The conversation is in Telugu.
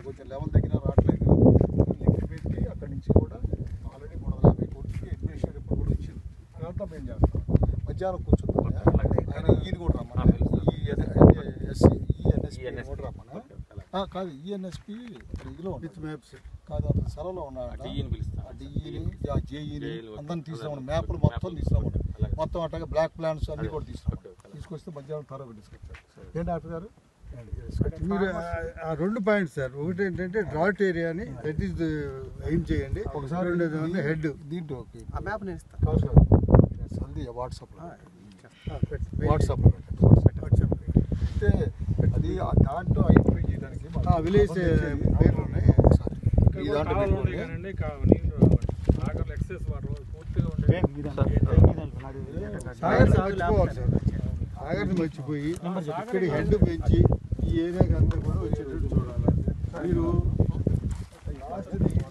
కొంచెం లెవెల్ దగ్గర రావట్లేదు లిఫ్ట్ పెట్టి అక్కడి నుంచి కూడా ఆల్రెడీ మూడు వందల యాభై కోట్లకి అడ్మినిస్ట్రేషన్ రిపోర్ట్ కూడా వచ్చింది అదంతా మేము చేస్తాం మధ్యాహ్నం కూర్చుంటాం ఆయన ఈయన కూడా రమ్మని ఈ ఎస్సీ ఈఎన్ఎస్పీ కూడా రమ్మని ఆ, కాదు ఈఎన్ఎస్పి ఇదిలో విత్ మ్యాప్స్ కాదు అతను సెలవులో ఉన్నాడు డిఈని పిలుస్తాం. ఆ డిఈని ఆ జేఈని జేఈలు అందరిని మొత్తం తీసుకురామని అలాగే. మ్యాప్లు మొత్తం మ్యాప్లు తీసుకురామని అలాగే. మొత్తం అట్లాగే బ్లాక్ ప్లాన్స్ అన్ని అదే. కూడా తీసుకురామని ఓకే, ఓకే. తీసుకొస్తే మధ్యాహ్నం త్వరగా తీసుకొచ్చారు ఏంటి డాక్టర్ గారు మీరు ఆ- ఆ రెండు పాయింట్స్ సార్ ఒకటి ఏంటంటే డ్రాట్ ఏరియాని దట్ ఈస్ ఎయిమ్ చేయండి ఒకసారి రెండోది ఏమన్నా హెడ్ దీంట్లో ఆ మ్యాప్ నేను ఇస్తాను కాదు సార్ సంధి వాట్సాప్లో వాట్సాప్లో అయితే అది ఆ దాంట్లో ఐడెంటిఫై చేయడానికి మాకు ఆ, village, సంబంధించి uh, పేర్లు ఉన్నాయి. ఒకసారి ఈ దాంట్లో కాలువలు ఉన్నాయి పెట్టుకోండి. కానండి కా- నీళ్ళు రావండి. సాగర్లో ఎక్సెస్ వాటర్ పూర్తిగా ఉండే సాగర్ సాగిపోవాలి సార్ సాగర్ని మర్చిపోయి ఇక్కడ హెడ్ పెంచి ఈ ఏరియాకి అంతా కూడా వచ్చేటట్టు చూడాలి మీరు లాస్ట్